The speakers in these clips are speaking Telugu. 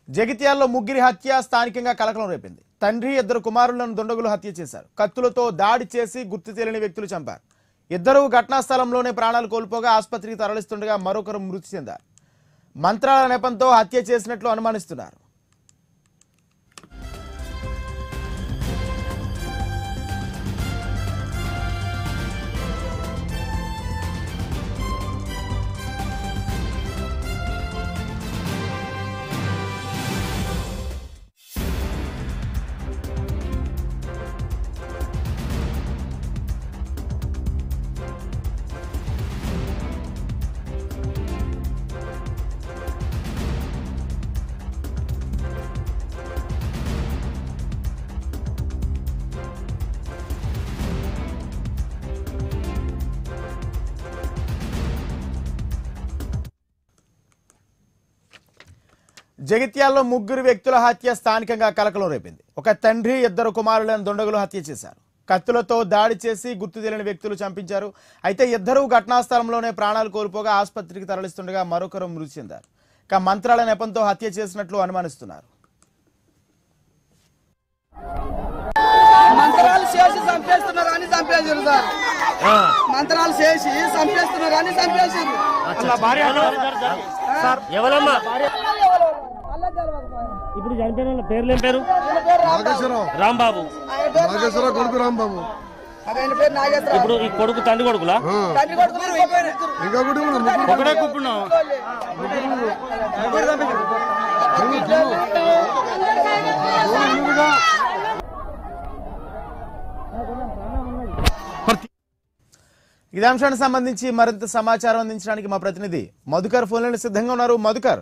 జగిత్యాల్లో ముగ్గురి హత్య స్థానికంగా కలకలం రేపింది తండ్రి ఇద్దరు కుమారులను దుండగులు హత్య చేశారు కత్తులతో దాడి చేసి గుర్తు తెలియని వ్యక్తులు చంపారు ఇద్దరు ఘటనా స్థలంలోనే ప్రాణాలు కోల్పోగా ఆసుపత్రికి తరలిస్తుండగా మరొకరు మృతి చెందారు మంత్రాల నెపంతో హత్య చేసినట్లు అనుమానిస్తున్నారు జగిత్యాల్లో ముగ్గురు వ్యక్తుల హత్య స్థానికంగా కలకలం రేపింది ఒక తండ్రి ఇద్దరు కుమారులను దుండగులు హత్య చేశారు కత్తులతో దాడి చేసి గుర్తు తెలియని వ్యక్తులు చంపించారు అయితే ఇద్దరూ ఘటనా స్థలంలోనే ప్రాణాలు కోల్పోగా ఆసుపత్రికి తరలిస్తుండగా మరొకరు మృతి చెందారు ఇక మంత్రాల నెపంతో హత్య చేసినట్లు అనుమానిస్తున్నారు మంత్రాలు చేసి చంపేస్తున్నారు అని చంపేసారు సార్ మంత్రాలు చేసి చంపేస్తున్నారు అని చంపేసారు ఎవరమ్మా ఇప్పుడు చనిపోయిన వాళ్ళ పేర్లు ఏం పేరు నాగేశ్వరరావు రాంబాబు నాగేశ్వరరావు కొడుకు రాంబాబు ఆయన పేరు నాగేశ్వరరావు ఇప్పుడు ఈ కొడుకు తండ్రి కొడుకులా ఆ, తండ్రి కొడుకు మీరు పోయిపోయినారు. ఇంకా కూడా ఉన్నారు, ముగ్గురు ఒకడే కూర్చున్నావు ఉన్నారు. ఇదే అంశానికి సంబంధించి మరింత సమాచారం అందించడానికి మా ప్రతినిధి మధుకర్ ఫోన్లను సిద్ధంగా ఉన్నారు మధుకర్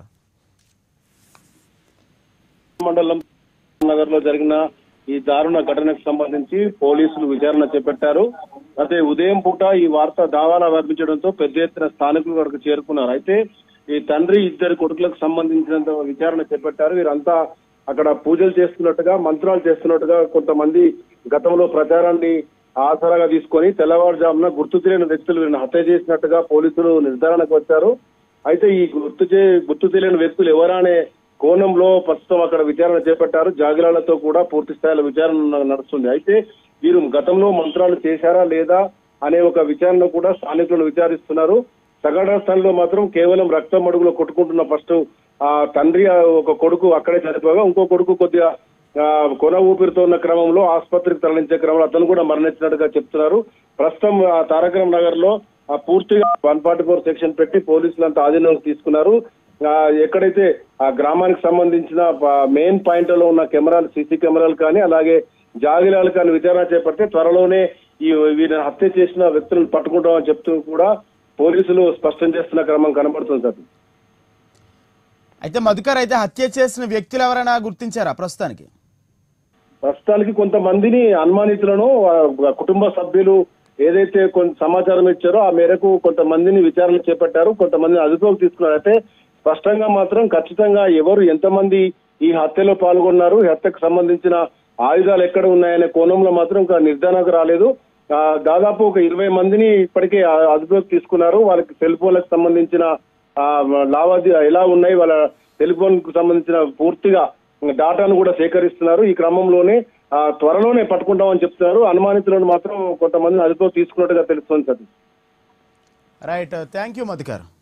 మండలం నగర్ లో జరిగిన ఈ దారుణ ఘటనకు సంబంధించి పోలీసులు విచారణ చేపట్టారు అయితే ఉదయం పూట ఈ వార్త దావాలా వర్పించడంతో పెద్ద ఎత్తున స్థానికులు వరకు చేరుకున్నారు అయితే ఈ తండ్రి ఇద్దరు కొడుకులకు సంబంధించినంత విచారణ చేపట్టారు వీరంతా అక్కడ పూజలు చేస్తున్నట్టుగా మంత్రాలు చేస్తున్నట్టుగా కొంతమంది గతంలో ప్రచారాన్ని ఆసరాగా తీసుకొని తెల్లవారుజామున గుర్తు తెలియని వ్యక్తులు వీరిని హత్య చేసినట్టుగా పోలీసులు నిర్ధారణకు వచ్చారు అయితే ఈ గుర్తు చే గుర్తు తెలియని వ్యక్తులు ఎవరనే కోణంలో ప్రస్తుతం అక్కడ విచారణ చేపట్టారు జాగిరాలతో కూడా పూర్తి స్థాయిలో విచారణ నడుస్తుంది అయితే వీరు గతంలో మంత్రాలు చేశారా లేదా అనే ఒక విచారణ కూడా స్థానికులను విచారిస్తున్నారు సగడ స్థానంలో మాత్రం కేవలం రక్తం అడుగులో కొట్టుకుంటున్న ఫస్ట్ ఆ తండ్రి ఆ ఒక కొడుకు అక్కడే చనిపోగా ఇంకో కొడుకు కొద్దిగా ఆ, కొన ఊపిరితో ఉన్న క్రమంలో ఆసుపత్రికి తరలించే క్రమంలో అతను కూడా మరణించినట్టుగా చెప్తున్నారు ప్రస్తుతం ఆ తారకరం నగర్ లో ఆ పూర్తిగా వన్ ఫార్టీ ఫోర్ సెక్షన్ పెట్టి పోలీసులు అంతా ఆధీనంలోకి తీసుకున్నారు ఆ, ఎక్కడైతే ఆ గ్రామానికి సంబంధించిన మెయిన్ పాయింట్ లో ఉన్న కెమెరాలు సీసీ కెమెరాలు కానీ అలాగే జాగిలాలు కానీ విచారణ చేపడితే త్వరలోనే ఈ వీరిని హత్య చేసిన వ్యక్తులను పట్టుకుంటామని చెప్తూ కూడా పోలీసులు స్పష్టం చేస్తున్న క్రమం కనబడుతుంది సార్ అయితే మధుకర్ అయితే హత్య చేసిన వ్యక్తులు ఎవరైనా గుర్తించారా ప్రస్తుతానికి ప్రస్తుతానికి కొంతమందిని అనుమానితులను ఆ కుటుంబ సభ్యులు ఏదైతే కొంత సమాచారం ఇచ్చారో ఆ మేరకు కొంతమందిని విచారణ చేపట్టారు కొంతమందిని అదుపులోకి తీసుకున్నారు అయితే స్పష్టంగా మాత్రం ఖచ్చితంగా ఎవరు ఎంతమంది ఈ హత్యలో పాల్గొన్నారు ఈ హత్యకు సంబంధించిన ఆయుధాలు ఎక్కడ ఉన్నాయనే కోణంలో మాత్రం ఇంకా నిర్ధారణకు రాలేదు ఆ, దాదాపు ఒక ఇరవై మందిని ఇప్పటికే ఆ- అదుపులోకి తీసుకున్నారు వాళ్ళకి సెల్ ఫోన్లకు సంబంధించిన ఆ, లావాదేవీ ఎలా ఉన్నాయి వాళ్ళ సెల్ ఫోన్ కు సంబంధించిన పూర్తిగా డాటాను కూడా సేకరిస్తున్నారు ఈ క్రమంలోనే ఆ, త్వరలోనే పట్టుకుంటామని చెప్తున్నారు అనుమానితులను మాత్రం కొంతమందిని అదుపులోకి తీసుకున్నట్టుగా తెలుస్తుంది sir right thank you Madhukar